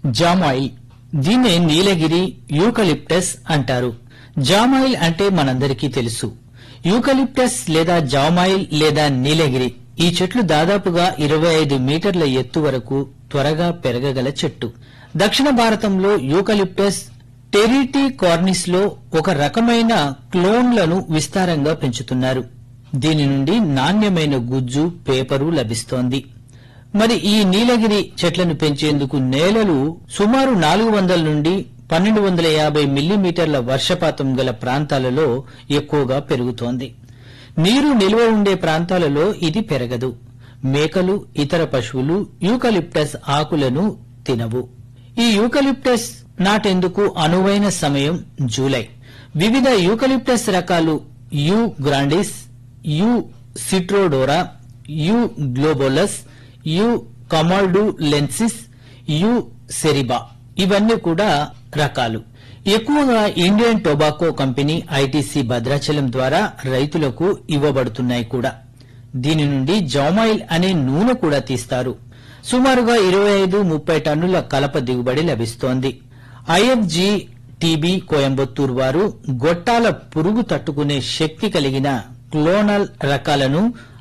జామాయిల్ దీన్నే నీలగిరి యూకలిప్టస్ అంటారు జామాయిల్ అంటే మనందరికీ తెలుసు యూకలిప్టస్ లేదా జామాయిల్ లేదా నీలగిరి ఈ చెట్లు దాదాపుగా ఇరవై ఐదు మీటర్ల ఎత్తు వరకు త్వరగా పెరగగల చెట్టు దక్షిణ భారతంలో యూకలిప్టస్ టెరిటీ కార్నిస్ లో ఒక రకమైన క్లోన్లను విస్తారంగా పెంచుతున్నారు దీని నుండి నాణ్యమైన గుజ్జు పేపరు లభిస్తోంది మరి ఈ నీలగిరి చెట్లను పెంచేందుకు నేలలు సుమారు నాలుగు వందల నుండి పన్నెండు వందల యాభై మిల్లీమీటర్ల వర్షపాతం గల ప్రాంతాలలో ఎక్కువగా పెరుగుతోంది నీరు నిల్వ ఉండే ప్రాంతాలలో ఇది పెరగదు మేకలు ఇతర పశువులు యూకలిప్టస్ ఆకులను తినవు ఈ యూకలిప్టస్ నాటేందుకు అనువైన సమయం జూలై వివిధ యూకలిప్టస్ రకాలు యు గ్రాండిస్ యు సిట్రోడోరా యు గ్లోబోలస్ యు కమాల్డు లెన్సిస్ యు సెరిబా ఇవన్నీ కూడా రకాలు ఎక్కువగా Indian tobacco company ITC Bhadrachalam ద్వారా రైతులకు ఇవ్వబడుతున్నాయి కూడా దీని నుండి జౌమాయిల్ అనే నూనె కూడా తీస్తారు సుమారుగా ఇరవై ఐదు ముప్పై టన్నుల కలప దిగుబడి లభిస్తోంది ఐఎఫ్జి టీబీ కోయంబత్తూరు వారు గొట్టాల పురుగు తట్టుకునే శక్తి కలిగిన క్లోనల్ రకాలను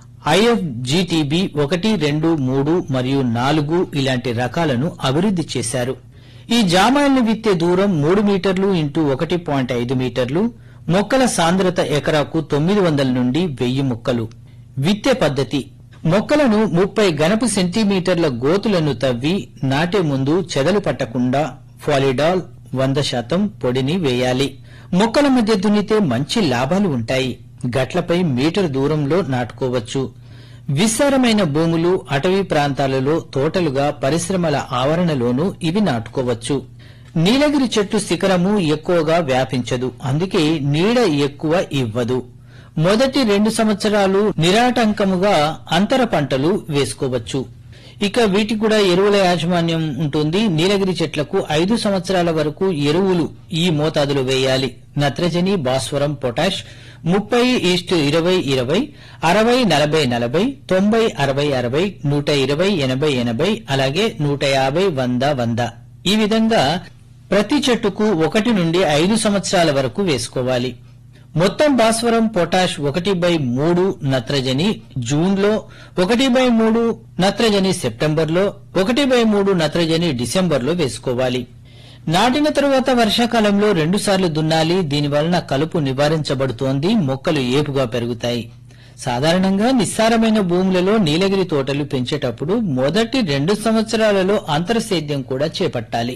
ఐఎఫ్జిటిబి ఒకటి రెండు మూడు మరియు నాలుగు ఇలాంటి రకాలను అభివృద్ది చేశారు ఈ జామాయిల్ని విత్తే దూరం మూడు మీటర్లు ఇంటూ ఒకటి పాయింట్ ఐదు మీటర్లు మొక్కల సాంద్రత ఎకరాకు తొమ్మిది వందల నుండి వెయ్యి మొక్కలు విత్తే పద్ధతి మొక్కలను ముప్పై గణపు సెంటీమీటర్ల గోతులను తవ్వి నాటే ముందు చెదలు పట్టకుండా ఫాలిడాల్ వంద శాతం పొడిని వేయాలి మొక్కల మధ్య దున్నితే మంచి లాభాలు ఉంటాయి గట్లపై మీటర్ దూరంలో నాటుకోవచ్చు విస్తారమైన భూములు అటవీ ప్రాంతాలలో తోటలుగా పరిశ్రమల ఆవరణలోనూ ఇవి నాటుకోవచ్చు నీలగిరి చెట్టు శిఖరము ఎక్కువగా వ్యాపించదు అందుకే నీడ ఎక్కువ ఇవ్వదు మొదటి రెండు సంవత్సరాలు నిరాటంకముగా అంతర పంటలు వేసుకోవచ్చు ఇక వీటికి కూడా ఎరువుల యాజమాన్యం ఉంటుంది నీలగిరి చెట్లకు ఐదు సంవత్సరాల వరకు ఎరువులు ఈ మోతాదులు వేయాలి నత్రజని భాస్వరం పొటాష్ ముప్పై ఈస్టు ఇరవై ఇరవై అరవై నలభై నలభై తొంభై అరవై అరవై నూట ఇరవై ఎనభై ఎనభై అలాగే నూట యాభై వంద వంద ఈ విధంగా ప్రతి చెట్టుకు ఒకటి నుండి ఐదు సంవత్సరాల వరకు వేసుకోవాలి మొత్తం భాస్వరం పొటాష్ ఒకటి బై మూడు నత్రజని జూన్లో ఒకటి బై మూడు నత్రజని సెప్టెంబర్లో ఒకటి బై మూడు నత్రజని డిసెంబర్లో వేసుకోవాలి నాటిన తరువాత వర్షాకాలంలో రెండుసార్లు దున్నాలి దీనివలన కలుపు నివారించబడుతోంది మొక్కలు ఏపుగా పెరుగుతాయి సాధారణంగా నిస్సారమైన భూములలో నీలగిరి తోటలు పెంచేటప్పుడు మొదటి రెండు సంవత్సరాలలో అంతర సేద్యం కూడా చేపట్టాలి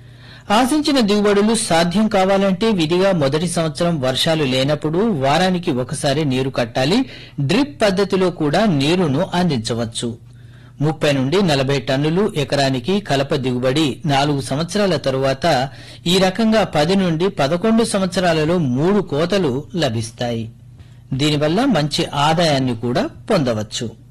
ఆశించిన దిగుబడులు సాధ్యం కావాలంటే విధిగా మొదటి సంవత్సరం వర్షాలు లేనప్పుడు వారానికి ఒకసారి నీరు కట్టాలి డ్రిప్ పద్ధతిలో కూడా నీరును అందించవచ్చు ముప్పై నుండి నలభై టన్నులు ఎకరానికి కలప దిగుబడి నాలుగు సంవత్సరాల తరువాత ఈ రకంగా పది నుండి పదకొండు సంవత్సరాలలో మూడు కోతలు లభిస్తాయి దీనివల్ల మంచి ఆదాయాన్ని కూడా పొందవచ్చు